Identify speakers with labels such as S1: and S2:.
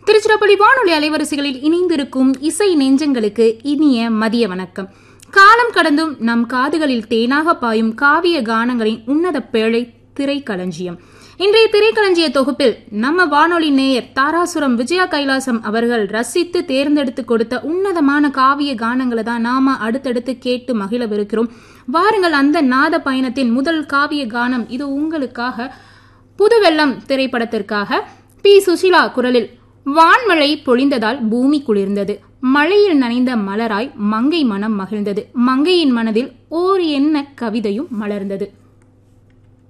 S1: திருச்சிராப்பள்ளி வானொலி அலைவரிசைகளில் இணைந்திருக்கும் இசை நெஞ்சங்களுக்கு இனிய மதிய வணக்கம் காலம் கடந்தும் நம் காதுகளில் தேனாக பாயும் காவிய கானங்களின் உன்னத பேழை திரைக்களஞ்சியம் இன்றைய திரைக்களஞ்சிய தொகுப்பில் நம்ம வானொலி நேயர் தாராசுரம் விஜயா கைலாசம் அவர்கள் ரசித்து தேர்ந்தெடுத்து கொடுத்த உன்னதமான காவிய கானங்களை தான் நாம அடுத்தடுத்து கேட்டு மகிழவிருக்கிறோம் வாருங்கள் அந்த நாத பயணத்தின் முதல் காவிய கானம் இது உங்களுக்காக புதுவெள்ளம் திரைப்படத்திற்காக பி சுஷிலா குரலில் வான்மழை பொழிந்ததால் பூமி குளிர்ந்தது மழையில் நனைந்த மலராய் மங்கை மனம் மகிழ்ந்தது மங்கையின் மனதில் ஓர் என்ன கவிதையும் மலர்ந்தது